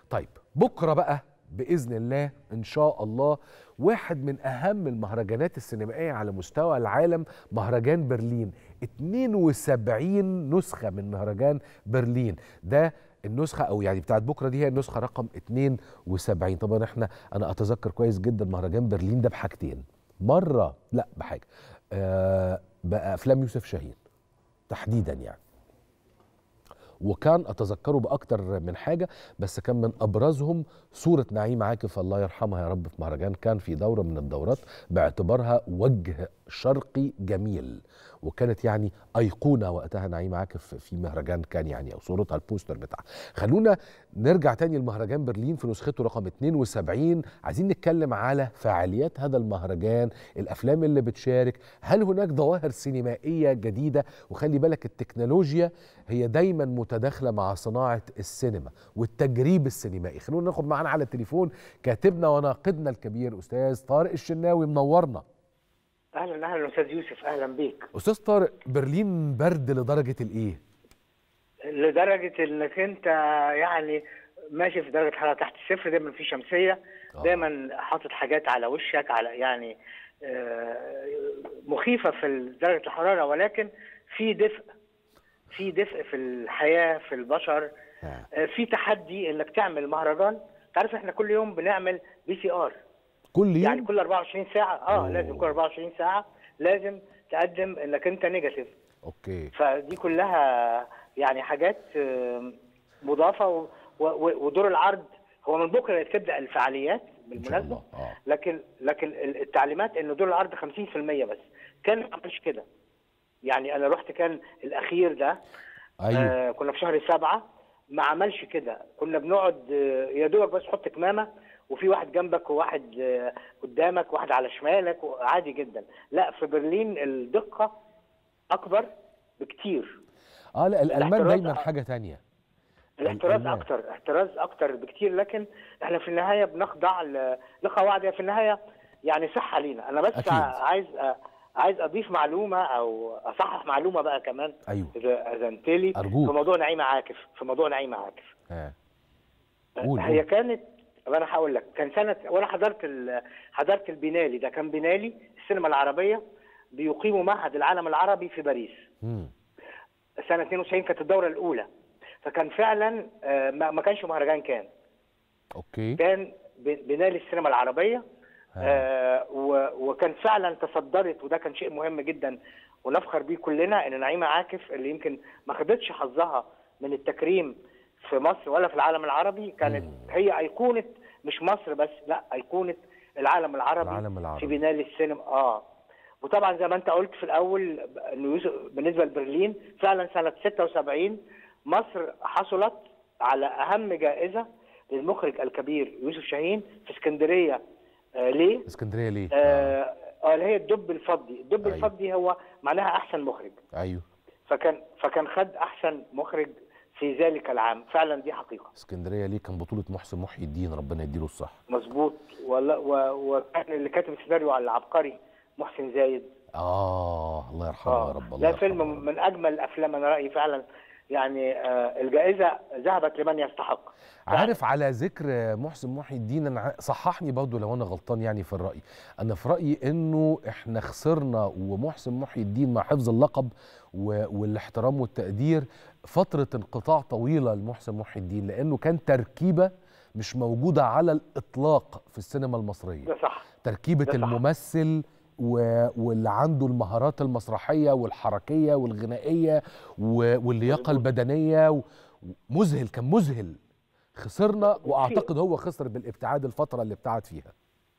طيب بكره بقى باذن الله ان شاء الله واحد من اهم المهرجانات السينمائيه على مستوى العالم مهرجان برلين 72 نسخه من مهرجان برلين ده النسخه او يعني بتاعت بكره دي هي النسخه رقم 72 طبعا احنا انا اتذكر كويس جدا مهرجان برلين ده بحاجتين مره لا بحاجه آه بقى افلام يوسف شاهين تحديدا يعني وكان اتذكره باكتر من حاجه بس كان من ابرزهم صوره نعيم عاكف الله يرحمها يا رب في مهرجان كان في دوره من الدورات باعتبارها وجه شرقي جميل وكانت يعني ايقونه وقتها نعيم عاكف في مهرجان كان يعني او صورتها البوستر بتاعها خلونا نرجع تاني لمهرجان برلين في نسخته رقم 72 عايزين نتكلم على فعاليات هذا المهرجان الافلام اللي بتشارك هل هناك ظواهر سينمائيه جديده وخلي بالك التكنولوجيا هي دايما متداخله مع صناعه السينما والتجريب السينمائي خلونا ناخد معانا على التليفون كاتبنا وناقدنا الكبير استاذ طارق الشناوي منورنا اهلا اهلا استاذ يوسف اهلا بيك استاذ طارق برلين برد لدرجه الايه لدرجه انك انت يعني ماشي في درجه حراره تحت الصفر دايما في شمسيه آه. دايما حاطط حاجات على وشك على يعني آه، مخيفه في درجه الحراره ولكن في دفء في دفء في الحياه في البشر آه. آه، في تحدي انك تعمل مهرجان تعرف احنا كل يوم بنعمل بي سي ار كل يوم يعني كل 24 ساعه اه أوه. لازم كل 24 ساعه لازم تقدم انك انت نيجاتيف اوكي فدي كلها يعني حاجات آم، مضافه و- و- ودور العرض هو من بكره تبدا الفعاليات ان شاء بالمناسبه الله اه لكن لكن ال- التعليمات انه دور العرض 50% بس كان ما عملش كده يعني انا رحت كان الاخير ده ايوه آه كنا في شهر سبعة ما عملش كده كنا بنقعد آه، يا دوبك بس حط كمامه وفي واحد جنبك وواحد آه، قدامك وواحد على شمالك عادي جدا لا في برلين الدقه اكبر بكتير اه لا الالمان الاحتراز- دايما حاجه تانية الاحتراز الإلمان. اكتر احتراز اكتر بكتير لكن احنا في النهايه بنخضع ل- لقواعد هي في النهايه يعني صحه لينا انا بس أكيد. عايز أ- عايز اضيف معلومه او اصحح معلومه بقى كمان ايوه اذا اذنت لي أرجوك. في موضوع نعيمه عاكف في موضوع نعيمه عاكف اه قول هي قول. كانت انا هقول لك كان سنه وانا حضرت ال... حضرت البينالي ده كان بينالي السينما العربيه بيقيموا معهد العالم العربي في باريس مم. سنه 92 كانت الدوره الاولى فكان فعلا آه، ما ما كانش مهرجان كان اوكي كان ب- بنالي السينما العربيه آه و- وكان فعلا تصدرت وده كان شيء مهم جدا ونفخر بيه كلنا ان نعيمه عاكف اللي يمكن ما خدتش حظها من التكريم في مصر ولا في العالم العربي كانت هي ايقونه مش مصر بس لا ايقونه العالم العربي العالم العربي. في بناء السينما اه وطبعا زي ما انت قلت في الاول انه يوسف بالنسبه لبرلين فعلا سنه 76 مصر حصلت على اهم جائزه للمخرج الكبير يوسف شاهين في اسكندريه آه ليه؟ اسكندريه ليه آه آه، اللي هي الدب الفضي، الدب أيوة. الفضي هو معناها احسن مخرج ايوه فكان فكان خد احسن مخرج في ذلك العام، فعلا دي حقيقه اسكندريه ليه كان بطوله محسن محي الدين ربنا يديله الصحه مظبوط ولا- و- وكان اللي كاتب السيناريو على العبقري محسن زايد اه الله يرحمه يا اه رب الله ده يرحمه يا فيلم رب. من اجمل الافلام انا رايي فعلا يعني آه الجائزه ذهبت لمن يستحق عارف على ذكر محسن محي الدين انا ع- صححني برضو لو انا غلطان يعني في الراي انا في رايي انه احنا خسرنا ومحسن محي الدين مع حفظ اللقب و- والاحترام والتقدير فتره انقطاع طويله لمحسن محي الدين لانه كان تركيبه مش موجوده على الاطلاق في السينما المصريه ده صح تركيبه ده صح. الممثل و... واللي عنده المهارات المسرحيه والحركيه والغنائيه و... واللياقه البدنيه و... مذهل كان مذهل خسرنا واعتقد هو خسر بالابتعاد الفتره اللي ابتعد فيها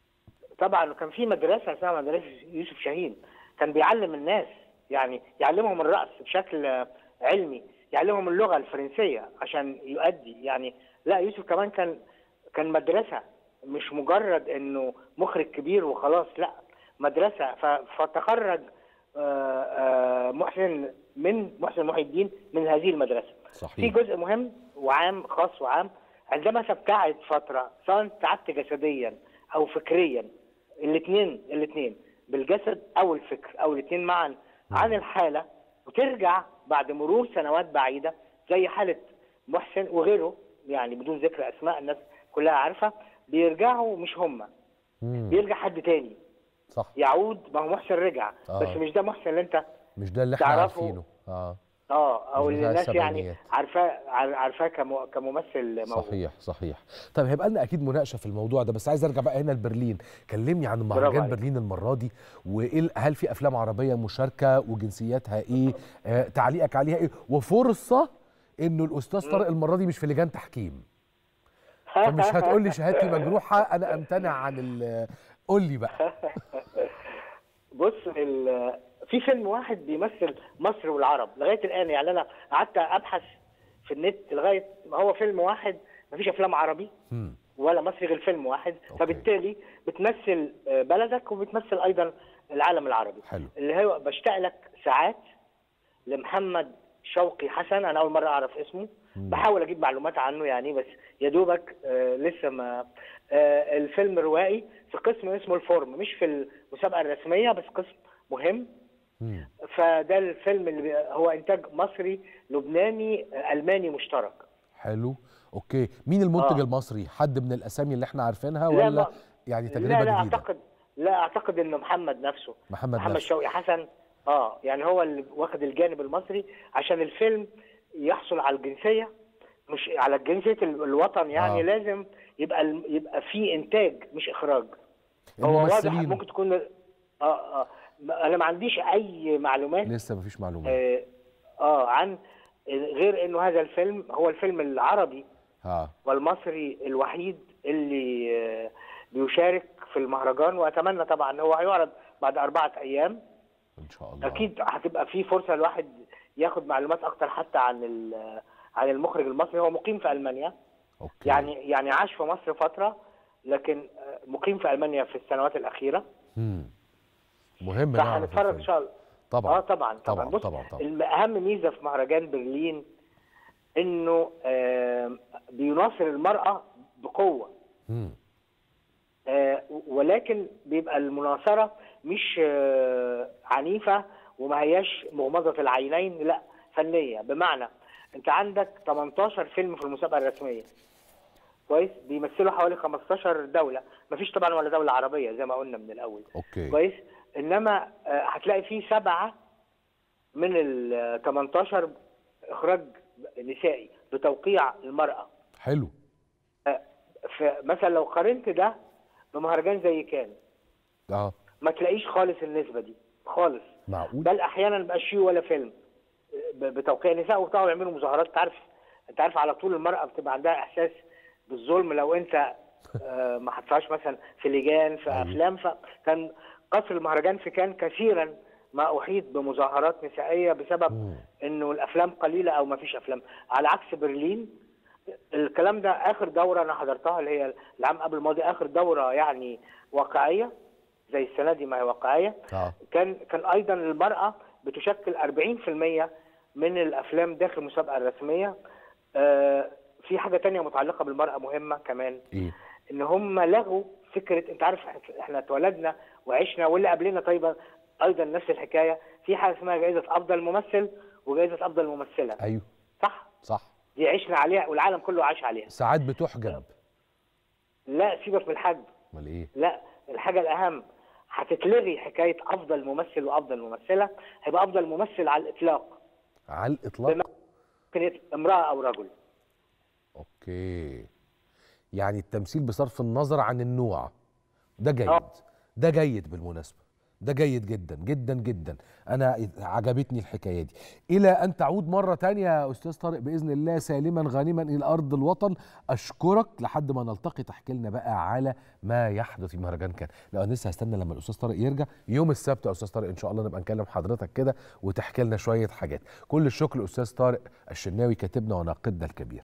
طبعا كان في مدرسه اسمها مدرسه يوسف شاهين كان بيعلم الناس يعني يعلمهم الرقص بشكل آه، علمي يعلمهم اللغه الفرنسيه عشان يؤدي يعني لا يوسف كمان كان كان مدرسه مش مجرد انه مخرج كبير وخلاص لا مدرسه ف- فتخرج آه، آه، محسن من محسن محي الدين من هذه المدرسه في صحيح جزء مهم وعام خاص وعام عندما تبتعد فتره سواء ابتعدت جسديا او فكريا الاثنين الاثنين بالجسد او الفكر او الاثنين معا عن الحاله وترجع بعد مرور سنوات بعيده زي حاله محسن وغيره يعني بدون ذكر اسماء الناس كلها عارفه بيرجعوا مش هم مم. بيرجع حد تاني صح يعود ما هو محسن رجع آه. بس مش ده محسن اللي انت مش ده اللي احنا تعرفوا- عارفينه اه اه او مش اللي بتاع الناس يعني السبعينيات. عارفاه عار- عارفاه كم- كممثل موهوب صحيح صحيح طيب هيبقى لنا اكيد مناقشه في الموضوع ده بس عايز ارجع بقى هنا لبرلين كلمني عن برافو مهرجان عليك. برلين المره دي وايه ال- هل في افلام عربيه مشاركه وجنسياتها ايه آه تعليقك عليها ايه وفرصه انه الاستاذ طارق المره دي مش في لجان تحكيم فمش هتقول لي شهادتي مجروحه انا امتنع عن ال- قول لي بقى بص ال- في فيلم واحد بيمثل مصر والعرب لغايه الان يعني انا قعدت ابحث في النت لغايه ما هو فيلم واحد مفيش افلام عربي مم. ولا مصري غير فيلم واحد أوكي. فبالتالي بتمثل آه، بلدك وبتمثل ايضا العالم العربي حلو اللي هو بشتاق لك ساعات لمحمد شوقي حسن انا اول مره اعرف اسمه بحاول اجيب معلومات عنه يعني بس يا دوبك آه لسه ما آه الفيلم روائي في قسم اسمه الفورم مش في المسابقه الرسميه بس قسم مهم مم. فده الفيلم اللي بي- هو انتاج مصري لبناني آه، الماني مشترك حلو اوكي مين المنتج آه. المصري حد من الاسامي اللي احنا عارفينها لا، ولا ما- يعني تجربه لا لا جديده اعتقد لا اعتقد انه محمد نفسه محمد محمد نفسه. شوقي حسن اه يعني هو اللي واخد الجانب المصري عشان الفيلم يحصل على الجنسيه مش على جنسيه ال- الوطن يعني آه. آه. لازم يبقى الم- يبقى في انتاج مش اخراج هو واضح الممثلين ممكن تكون اه اه ما- انا ما عنديش اي معلومات لسه مفيش معلومات اه, آه عن غير انه هذا الفيلم هو الفيلم العربي اه والمصري الوحيد اللي آه، بيشارك في المهرجان واتمنى طبعا ان هو هيعرض بعد اربعه ايام ان شاء الله اكيد هتبقى في فرصه الواحد ياخد معلومات اكتر حتى عن ال- عن المخرج المصري هو مقيم في المانيا اوكي يعني يعني عاش في مصر فتره لكن آه، مقيم في المانيا في السنوات الاخيره مم. مهم نعرف فهنتفرج ان الفيلم. شاء الله طبعا اه طبعا طبعا, طبعا بص طبعا طبعا الم- اهم ميزه في مهرجان برلين انه آه بيناصر المراه بقوه مم. آه، ولكن بيبقى المناصره مش آه، عنيفه وما هياش مغمضه العينين لا فنيه بمعنى انت عندك 18 فيلم في المسابقه الرسميه كويس بيمثلوا حوالي 15 دوله مفيش طبعا ولا دوله عربيه زي ما قلنا من الاول اوكي كويس انما آه، هتلاقي فيه سبعه من ال 18 اخراج نسائي بتوقيع المراه حلو فمثلا لو قارنت ده بمهرجان زي كان اه ما تلاقيش خالص النسبه دي خالص معقول بل احيانا ما بقاش فيه ولا فيلم ب- بتوقيع نساء وبتاعوا يعملوا مظاهرات انت عارف انت عارف على طول المراه بتبقى عندها احساس بالظلم لو انت آه، ما حطهاش مثلا في لجان في أيوة. افلام فكان قصر المهرجان في كان كثيرا ما احيط بمظاهرات نسائيه بسبب مم. انه الافلام قليله او ما فيش افلام على عكس برلين الكلام ده اخر دوره انا حضرتها اللي هي العام قبل الماضي اخر دوره يعني واقعيه زي السنه دي ما هي واقعيه اه كان كان ايضا المراه بتشكل 40% من الافلام داخل المسابقه الرسميه آه، في حاجه تانية متعلقه بالمراه مهمه كمان ايه ان هم لغوا فكره انت عارف احنا اتولدنا وعشنا واللي قبلنا طيب ايضا نفس الحكايه في حاجه اسمها جائزه افضل ممثل وجائزه افضل ممثله ايوه صح صح دي عشنا عليها والعالم كله عاش عليها ساعات بتحجب لا سيبك من الحج امال ايه لا الحاجه الاهم هتتلغي حكايه افضل ممثل وافضل ممثله هيبقى افضل ممثل على الاطلاق على الاطلاق بما- ممكن يت- امراه او رجل اوكي يعني التمثيل بصرف النظر عن النوع ده جيد آه. ده جيد بالمناسبة ده جيد جدا جدا جدا انا عجبتني الحكاية دي الى ان تعود مرة تانية يا استاذ طارق باذن الله سالما غانما الى ارض الوطن اشكرك لحد ما نلتقي تحكي لنا بقى على ما يحدث في مهرجان كان لا انا لسه هستنى لما الاستاذ طارق يرجع يوم السبت يا استاذ طارق ان شاء الله نبقى نكلم حضرتك كده وتحكي لنا شوية حاجات كل الشكر استاذ طارق الشناوي كاتبنا وناقدنا الكبير